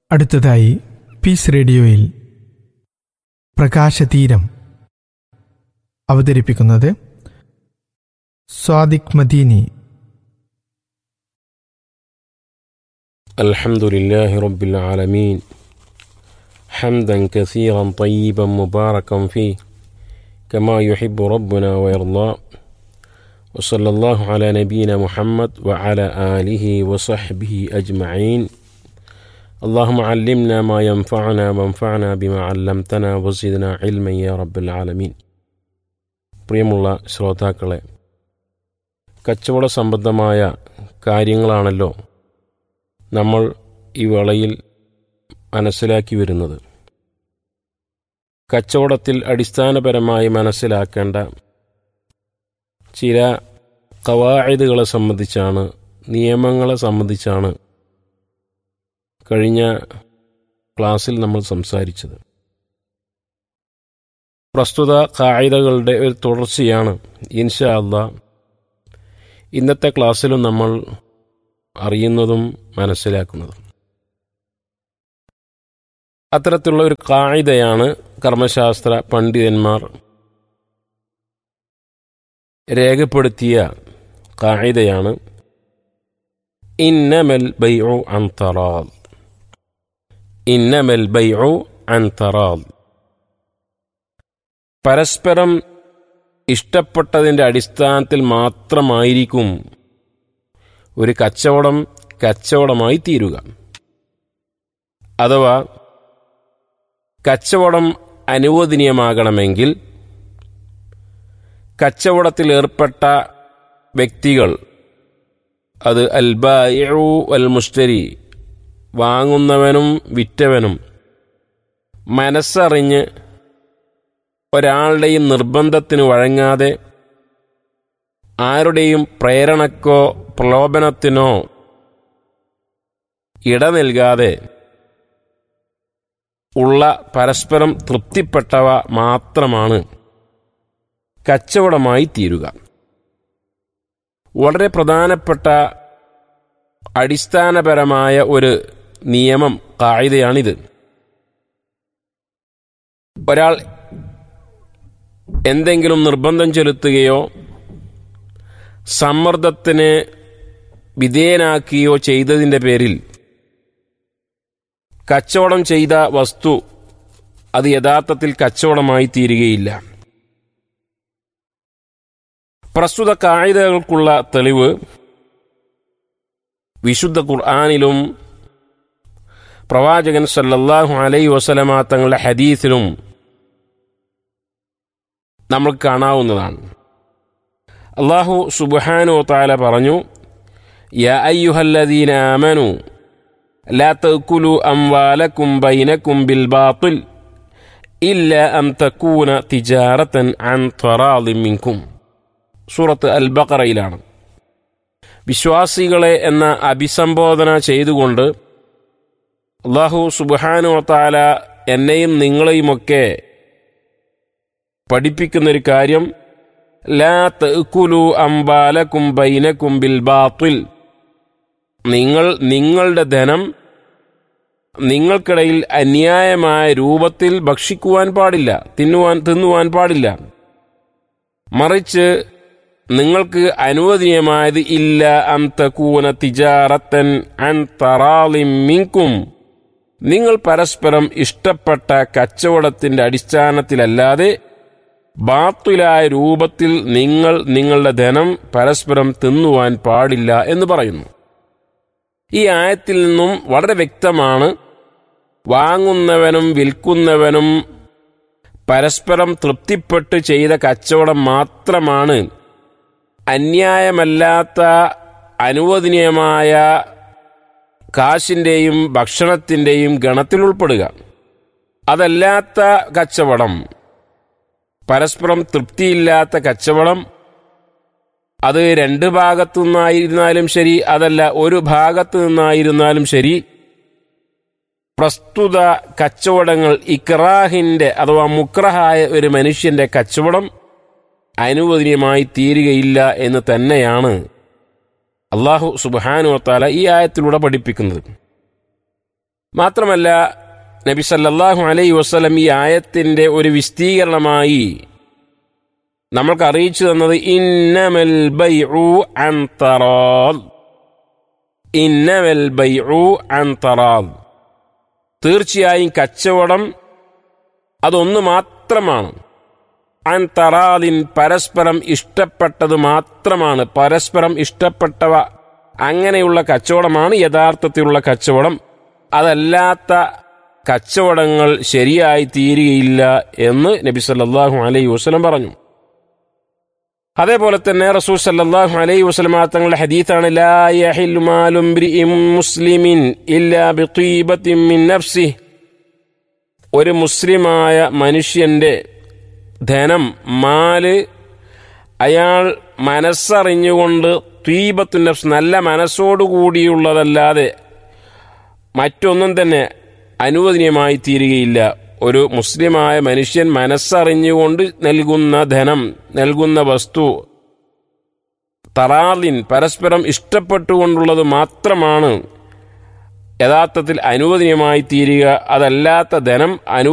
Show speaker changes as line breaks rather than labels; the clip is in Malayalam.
അടുത്തതായി പീസ് റേഡിയോയിൽ പ്രകാശതീരം അവതരിപ്പിക്കുന്നത് സ്വാദിഖ് മദീനി
الحمد لله رب العالمين حمدا كثيرا طيبا مباركا فيه كما يحب ربنا ويرضى وصلى الله على نبينا محمد وعلى آله وصحبه أجمعين اللهم علمنا ما ينفعنا وانفعنا بما علمتنا وزدنا علما يا رب العالمين പ്രിയമുള്ള ശ്രോതാക്കളെ കച്ചവട സംബന്ധമായ കാര്യങ്ങളാണല്ലോ നമ്മൾ ഈ വേളയിൽ മനസ്സിലാക്കി വരുന്നത് കച്ചവടത്തിൽ അടിസ്ഥാനപരമായി മനസ്സിലാക്കേണ്ട ചില കവായതുകളെ സംബന്ധിച്ചാണ് നിയമങ്ങളെ സംബന്ധിച്ചാണ് കഴിഞ്ഞ ക്ലാസ്സിൽ നമ്മൾ സംസാരിച്ചത് പ്രസ്തുത കായികകളുടെ ഒരു തുടർച്ചയാണ് ഇൻഷാ അല്ലാ ഇന്നത്തെ ക്ലാസ്സിലും നമ്മൾ അറിയുന്നതും മനസ്സിലാക്കുന്നതും അത്തരത്തിലുള്ള ഒരു കായികയാണ് കർമ്മശാസ്ത്ര പണ്ഡിതന്മാർ രേഖപ്പെടുത്തിയ കായികയാണ് ഇന്നമൽ ബൈഉ അൻ തറാദ് ഇന്നമൽ ബൈഉ അൻ തറാദ് പരസ്പരം ഇഷ്ടപ്പെട്ടതിൻ്റെ അടിസ്ഥാനത്തിൽ മാത്രമായിരിക്കും ഒരു കച്ചവടം കച്ചവടമായി തീരുക അഥവാ കച്ചവടം അനുവദനീയമാകണമെങ്കിൽ കച്ചവടത്തിൽ ഏർപ്പെട്ട വ്യക്തികൾ അത് അൽബായു അൽ മുസ്തരി വാങ്ങുന്നവനും വിറ്റവനും മനസ്സറിഞ്ഞ് ഒരാളുടെയും നിർബന്ധത്തിന് വഴങ്ങാതെ ആരുടെയും പ്രേരണക്കോ പ്രലോഭനത്തിനോ ഇട നൽകാതെ ഉള്ള പരസ്പരം തൃപ്തിപ്പെട്ടവ മാത്രമാണ് കച്ചവടമായി തീരുക വളരെ പ്രധാനപ്പെട്ട അടിസ്ഥാനപരമായ ഒരു നിയമം കായികയാണിത് ഒരാൾ എന്തെങ്കിലും നിർബന്ധം ചെലുത്തുകയോ സമ്മർദ്ദത്തിന് വിധേയനാക്കുകയോ ചെയ്തതിൻ്റെ പേരിൽ കച്ചവടം ചെയ്ത വസ്തു അത് യഥാർത്ഥത്തിൽ കച്ചവടമായി തീരുകയില്ല പ്രസ്തുത കായികകൾക്കുള്ള തെളിവ് വിശുദ്ധ ഖുർആാനിലും പ്രവാചകൻ സല്ലല്ലാഹു അലൈ വസലമ തങ്ങളുടെ ഹദീസിലും നമ്മൾ കാണാവുന്നതാണ് അള്ളാഹു സുബാനു താല പറഞ്ഞു യാ അയ്യുഹല്ലദീന ആമനു لا تأكلوا أموالكم بينكم بالباطل إلا أن تكون تجارة عن تراض منكم സൂറത്ത് അൽ ബക്കറയിലാണ് വിശ്വാസികളെ എന്ന അഭിസംബോധന ചെയ്തുകൊണ്ട് അള്ളാഹു സുബാനു താല എന്നെയും നിങ്ങളെയുമൊക്കെ പഠിപ്പിക്കുന്നൊരു കാര്യം ലാ തഅ്കുലു അംബാലക്കും ബൈനക്കും ബിൽ ബാത്തിൽ നിങ്ങൾ നിങ്ങളുടെ ധനം നിങ്ങൾക്കിടയിൽ അന്യായമായ രൂപത്തിൽ ഭക്ഷിക്കുവാൻ പാടില്ല തിന്നുവാൻ തിന്നുവാൻ പാടില്ല മറിച്ച് നിങ്ങൾക്ക് അനുവദനീയമായത് ഇല്ല അം തകൂന തിജാറത്തൻ അൻ തറാളിം മിങ്കും നിങ്ങൾ പരസ്പരം ഇഷ്ടപ്പെട്ട കച്ചവടത്തിന്റെ അടിസ്ഥാനത്തിലല്ലാതെ ബാത്തുലായ രൂപത്തിൽ നിങ്ങൾ നിങ്ങളുടെ ധനം പരസ്പരം തിന്നുവാൻ പാടില്ല എന്ന് പറയുന്നു ഈ ആയത്തിൽ നിന്നും വളരെ വ്യക്തമാണ് വാങ്ങുന്നവനും വിൽക്കുന്നവനും പരസ്പരം തൃപ്തിപ്പെട്ട് ചെയ്ത കച്ചവടം മാത്രമാണ് അന്യായമല്ലാത്ത അനുവദനീയമായ കാശിൻ്റെയും ഭക്ഷണത്തിൻ്റെയും ഗണത്തിൽ ഉൾപ്പെടുക അതല്ലാത്ത കച്ചവടം പരസ്പരം തൃപ്തിയില്ലാത്ത കച്ചവടം അത് രണ്ട് ഭാഗത്തു നിന്നായിരുന്നാലും ശരി അതല്ല ഒരു ഭാഗത്തു നിന്നായിരുന്നാലും ശരി പ്രസ്തുത കച്ചവടങ്ങൾ ഇക്രാഹിന്റെ അഥവാ മുക്രഹായ ഒരു മനുഷ്യന്റെ കച്ചവടം അനുവദനീയമായി തീരുകയില്ല എന്ന് തന്നെയാണ് അള്ളാഹു സുബാനു വത്താല ഈ ആയത്തിലൂടെ പഠിപ്പിക്കുന്നത് മാത്രമല്ല നബി സല്ലല്ലാഹു അലൈഹി വസല്ലം ഈ ആയത്തിന്റെ ഒരു വിസ്തീകരണമായി നമ്മൾക്ക് അറിയിച്ചു തന്നത് ഇന്നമൽ ബൈഉ അൻ തറാദ് ഇന്നമൽ ബൈഉ അൻ തറാദ് തീർച്ചയായും കച്ചവടം അതൊന്ന് മാത്രമാണ് അൻ തറാദിൻ പരസ്പരം ഇഷ്ടപ്പെട്ടത് മാത്രമാണ് പരസ്പരം ഇഷ്ടപ്പെട്ടവ അങ്ങനെയുള്ള കച്ചവടമാണ് യഥാർത്ഥത്തിലുള്ള കച്ചവടം അതല്ലാത്ത കച്ചവടങ്ങൾ ശരിയായി തീരുകയില്ല എന്ന് നബി സല്ലല്ലാഹു അലൈഹി വസല്ലം പറഞ്ഞു അതേപോലെ തന്നെ റസൂൽ സല്ലല്ലാഹു അലൈഹി വസല്ലം തങ്ങളുടെ ഹദീത്താണ് ലാ യഹില്ലു മാലു ഇംറിഇൻ മുസ്ലിമിൻ ഇല്ലാ ബിതീബത്തിൻ മിൻ നഫ്സിഹി ഒരു മുസ്ലിമായ മനുഷ്യന്റെ ധനം മാല് അയാൾ മനസ്സറിഞ്ഞുകൊണ്ട് തീപത്തു നഫ്സ് നല്ല മനസ്സോടുകൂടിയുള്ളതല്ലാതെ മറ്റൊന്നും തന്നെ അനുവദനീയമായി തീരുകയില്ല ഒരു മുസ്ലിമായ മനുഷ്യൻ മനസ്സറിഞ്ഞുകൊണ്ട് നൽകുന്ന ധനം നൽകുന്ന വസ്തു തറാലിൻ പരസ്പരം ഇഷ്ടപ്പെട്ടുകൊണ്ടുള്ളത് മാത്രമാണ് യഥാർത്ഥത്തിൽ അനുവദനീയമായി തീരുക അതല്ലാത്ത ധനം അനു